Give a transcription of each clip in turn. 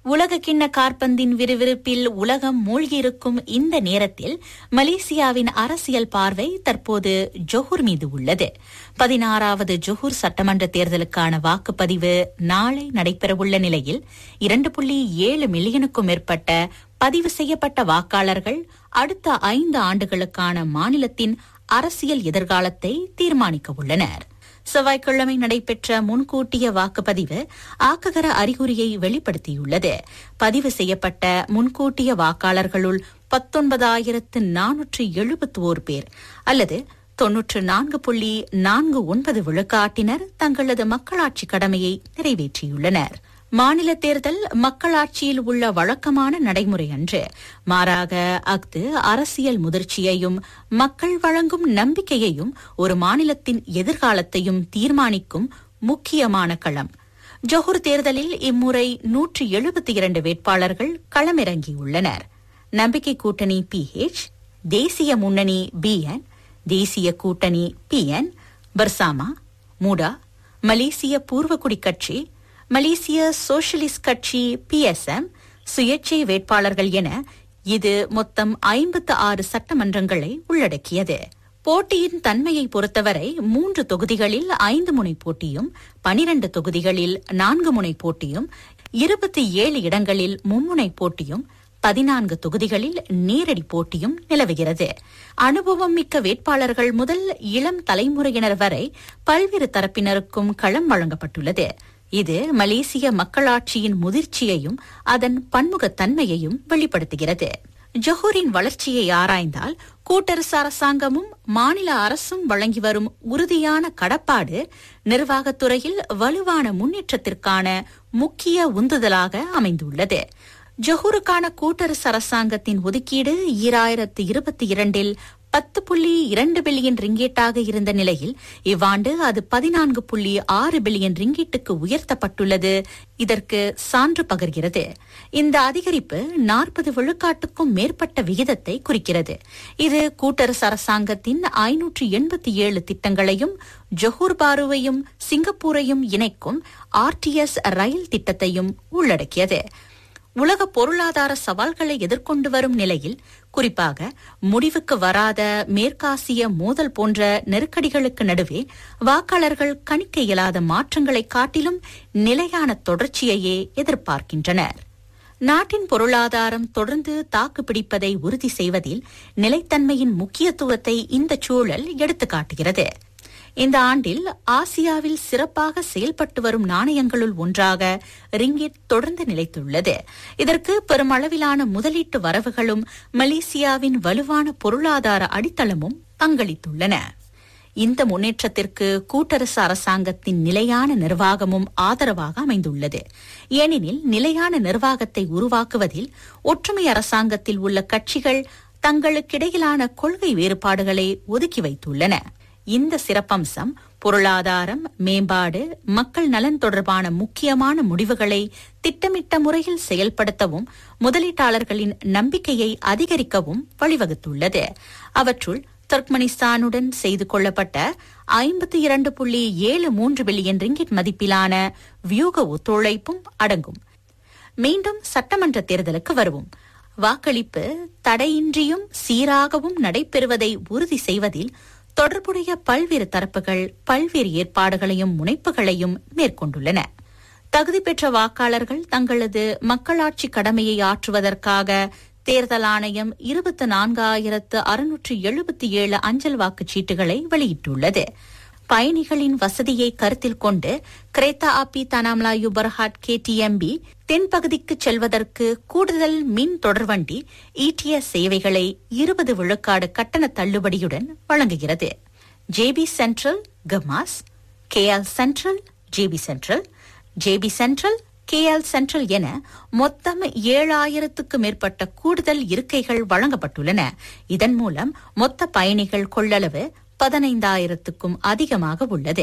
உலக கிண்ண கார்பந்தின் விறுவிறுப்பில் உலகம் மூழ்கியிருக்கும் இந்த நேரத்தில் மலேசியாவின் அரசியல் பார்வை தற்போது ஜொஹூர் மீது உள்ளது பதினாறாவது ஜொஹூர் சட்டமன்ற தேர்தலுக்கான வாக்குப்பதிவு நாளை நடைபெறவுள்ள நிலையில் இரண்டு புள்ளி ஏழு மில்லியனுக்கும் மேற்பட்ட பதிவு செய்யப்பட்ட வாக்காளர்கள் அடுத்த ஐந்து ஆண்டுகளுக்கான மாநிலத்தின் அரசியல் எதிர்காலத்தை தீர்மானிக்க உள்ளனர் செவ்வாய்க்கிழமை நடைபெற்ற முன்கூட்டிய வாக்குப்பதிவு ஆக்ககர அறிகுறியை வெளிப்படுத்தியுள்ளது பதிவு செய்யப்பட்ட முன்கூட்டிய வாக்காளர்களுள் பத்தொன்பதாயிரத்து நானூற்று எழுபத்தி ஓர் பேர் அல்லது தொன்னூற்று நான்கு புள்ளி நான்கு ஒன்பது விழுக்காட்டினர் தங்களது மக்களாட்சி கடமையை நிறைவேற்றியுள்ளனர் மாநில தேர்தல் மக்களாட்சியில் உள்ள வழக்கமான நடைமுறை அன்று மாறாக அஃது அரசியல் முதிர்ச்சியையும் மக்கள் வழங்கும் நம்பிக்கையையும் ஒரு மாநிலத்தின் எதிர்காலத்தையும் தீர்மானிக்கும் முக்கியமான களம் ஜொஹூர் தேர்தலில் இம்முறை நூற்று எழுபத்தி இரண்டு வேட்பாளர்கள் களமிறங்கியுள்ளனர் நம்பிக்கை கூட்டணி பிஹெச் தேசிய முன்னணி பிஎன் தேசிய கூட்டணி பிஎன் பர்சாமா மூடா மலேசிய பூர்வகுடி கட்சி மலேசிய சோஷலிஸ்ட் கட்சி பிஎஸ்எம் சுயேட்சை வேட்பாளர்கள் என இது மொத்தம் ஐம்பத்து ஆறு சட்டமன்றங்களை உள்ளடக்கியது போட்டியின் தன்மையை பொறுத்தவரை மூன்று தொகுதிகளில் ஐந்து முனை போட்டியும் பனிரண்டு தொகுதிகளில் நான்கு முனை போட்டியும் இருபத்தி ஏழு இடங்களில் மும்முனை போட்டியும் பதினான்கு தொகுதிகளில் நேரடி போட்டியும் நிலவுகிறது அனுபவம் மிக்க வேட்பாளர்கள் முதல் இளம் தலைமுறையினர் வரை பல்வேறு தரப்பினருக்கும் களம் வழங்கப்பட்டுள்ளது இது மலேசிய மக்களாட்சியின் முதிர்ச்சியையும் அதன் பன்முகத்தன்மையையும் வெளிப்படுத்துகிறது ஜொஹூரின் வளர்ச்சியை ஆராய்ந்தால் கூட்டரசு அரசாங்கமும் மாநில அரசும் வழங்கி வரும் உறுதியான கடப்பாடு நிர்வாகத்துறையில் வலுவான முன்னேற்றத்திற்கான முக்கிய உந்துதலாக அமைந்துள்ளது ஜொஹூருக்கான கூட்டரசு அரசாங்கத்தின் ஒதுக்கீடு ஈராயிரத்து இருபத்தி இரண்டில் பத்து புள்ளி இரண்டு பில்லியன் ரிங்கேட்டாக இருந்த நிலையில் இவ்வாண்டு அது பதினான்கு புள்ளி ஆறு பில்லியன் ரிங்கேட்டுக்கு உயர்த்தப்பட்டுள்ளது இதற்கு சான்று பகர்கிறது இந்த அதிகரிப்பு நாற்பது விழுக்காட்டுக்கும் மேற்பட்ட விகிதத்தை குறிக்கிறது இது கூட்டரசு அரசாங்கத்தின் ஐநூற்று எண்பத்தி ஏழு திட்டங்களையும் ஜொஹூர் பாருவையும் சிங்கப்பூரையும் இணைக்கும் ஆர்டிஎஸ் ரயில் திட்டத்தையும் உள்ளடக்கியது உலக பொருளாதார சவால்களை எதிர்கொண்டு வரும் நிலையில் குறிப்பாக முடிவுக்கு வராத மேற்காசிய மோதல் போன்ற நெருக்கடிகளுக்கு நடுவே வாக்காளர்கள் கணிக்க இயலாத மாற்றங்களை காட்டிலும் நிலையான தொடர்ச்சியையே எதிர்பார்க்கின்றனர் நாட்டின் பொருளாதாரம் தொடர்ந்து தாக்குப்பிடிப்பதை உறுதி செய்வதில் நிலைத்தன்மையின் முக்கியத்துவத்தை இந்த சூழல் எடுத்துக்காட்டுகிறது இந்த ஆண்டில் ஆசியாவில் சிறப்பாக செயல்பட்டு வரும் நாணயங்களுள் ஒன்றாக ரிங்கிட் தொடர்ந்து நிலைத்துள்ளது இதற்கு பெருமளவிலான முதலீட்டு வரவுகளும் மலேசியாவின் வலுவான பொருளாதார அடித்தளமும் பங்களித்துள்ளன இந்த முன்னேற்றத்திற்கு கூட்டரசு அரசாங்கத்தின் நிலையான நிர்வாகமும் ஆதரவாக அமைந்துள்ளது ஏனெனில் நிலையான நிர்வாகத்தை உருவாக்குவதில் ஒற்றுமை அரசாங்கத்தில் உள்ள கட்சிகள் தங்களுக்கிடையிலான கொள்கை வேறுபாடுகளை ஒதுக்கி வைத்துள்ளன இந்த சிறப்பம்சம் பொருளாதாரம் மேம்பாடு மக்கள் நலன் தொடர்பான முக்கியமான முடிவுகளை திட்டமிட்ட முறையில் செயல்படுத்தவும் முதலீட்டாளர்களின் நம்பிக்கையை அதிகரிக்கவும் வழிவகுத்துள்ளது அவற்றுள் துர்க்மனிஸ்தானுடன் செய்து கொள்ளப்பட்ட ஐம்பத்தி இரண்டு புள்ளி ஏழு மூன்று பில்லியன் ரிங்கிட் மதிப்பிலான வியூக ஒத்துழைப்பும் அடங்கும் மீண்டும் சட்டமன்ற தேர்தலுக்கு வருவோம் வாக்களிப்பு தடையின்றியும் சீராகவும் நடைபெறுவதை உறுதி செய்வதில் தொடர்புடைய பல்வேறு தரப்புகள் பல்வேறு ஏற்பாடுகளையும் முனைப்புகளையும் மேற்கொண்டுள்ளன தகுதி பெற்ற வாக்காளர்கள் தங்களது மக்களாட்சி கடமையை ஆற்றுவதற்காக தேர்தல் ஆணையம் இருபத்தி நான்காயிரத்து அறுநூற்று எழுபத்தி ஏழு அஞ்சல் வாக்குச் சீட்டுகளை வெளியிட்டுள்ளது பயணிகளின் வசதியை கருத்தில் கொண்டு கிரேத்தா ஆப்பி தனாம்லாயு பர்ஹாட் கேடிஎம்பி தென்பகுதிக்கு செல்வதற்கு கூடுதல் மின் தொடர்வண்டி இடிஎஸ் சேவைகளை இருபது விழுக்காடு கட்டண தள்ளுபடியுடன் வழங்குகிறது ஜேபி சென்ட்ரல் கமாஸ் KL central JB central JB central KL central என மொத்தம் ஏழாயிரத்துக்கு மேற்பட்ட கூடுதல் இருக்கைகள் வழங்கப்பட்டுள்ளன இதன் மூலம் மொத்த பயணிகள் கொள்ளளவு பதினைந்தாயிரத்துக்கும் அதிகமாக உள்ளது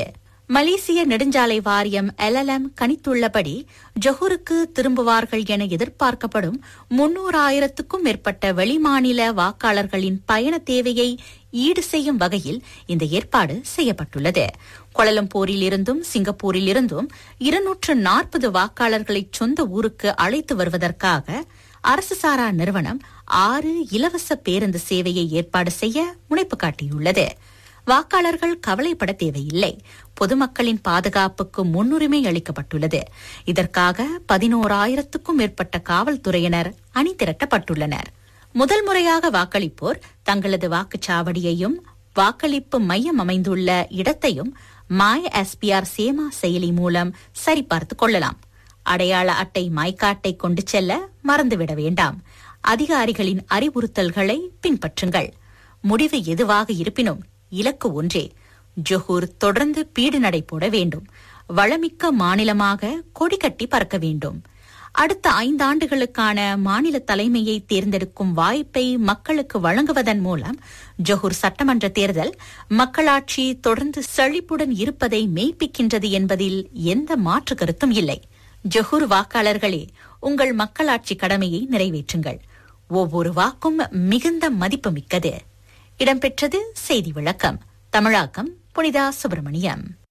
மலேசிய நெடுஞ்சாலை வாரியம் எல்எல்எம் கணித்துள்ளபடி ஜொஹூருக்கு திரும்புவார்கள் என எதிர்பார்க்கப்படும் முன்னூறாயிரத்துக்கும் மேற்பட்ட வெளிமாநில வாக்காளர்களின் பயண தேவையை ஈடு செய்யும் வகையில் இந்த ஏற்பாடு செய்யப்பட்டுள்ளது கோலலம்பூரில் இருந்தும் சிங்கப்பூரில் இருந்தும் இருநூற்று நாற்பது வாக்காளர்களை சொந்த ஊருக்கு அழைத்து வருவதற்காக அரசு சாரா நிறுவனம் ஆறு இலவச பேருந்து சேவையை ஏற்பாடு செய்ய முனைப்பு காட்டியுள்ளது வாக்காளர்கள் கவலைப்பட தேவையில்லை பொதுமக்களின் பாதுகாப்புக்கு முன்னுரிமை அளிக்கப்பட்டுள்ளது இதற்காக பதினோராயிரத்துக்கும் மேற்பட்ட காவல்துறையினர் அணி திரட்டப்பட்டுள்ளனர் முதல் முறையாக வாக்களிப்போர் தங்களது வாக்குச்சாவடியையும் வாக்களிப்பு மையம் அமைந்துள்ள இடத்தையும் மாய் எஸ்பிஆர் சேமா செயலி மூலம் சரிபார்த்துக் கொள்ளலாம் அடையாள அட்டை மாய்க்காட்டை கொண்டு செல்ல மறந்துவிட வேண்டாம் அதிகாரிகளின் அறிவுறுத்தல்களை பின்பற்றுங்கள் முடிவு எதுவாக இருப்பினும் இலக்கு ஒன்றே ஜொஹூர் தொடர்ந்து பீடு நடை போட வேண்டும் வளமிக்க மாநிலமாக கொடி கட்டி பறக்க வேண்டும் அடுத்த ஐந்தாண்டுகளுக்கான மாநில தலைமையை தேர்ந்தெடுக்கும் வாய்ப்பை மக்களுக்கு வழங்குவதன் மூலம் ஜொஹூர் சட்டமன்ற தேர்தல் மக்களாட்சி தொடர்ந்து செழிப்புடன் இருப்பதை மெய்ப்பிக்கின்றது என்பதில் எந்த மாற்று கருத்தும் இல்லை ஜொஹூர் வாக்காளர்களே உங்கள் மக்களாட்சி கடமையை நிறைவேற்றுங்கள் ஒவ்வொரு வாக்கும் மிகுந்த மதிப்புமிக்கது இடம்பெற்றது செய்தி விளக்கம் தமிழாக்கம் புனிதா சுப்பிரமணியம்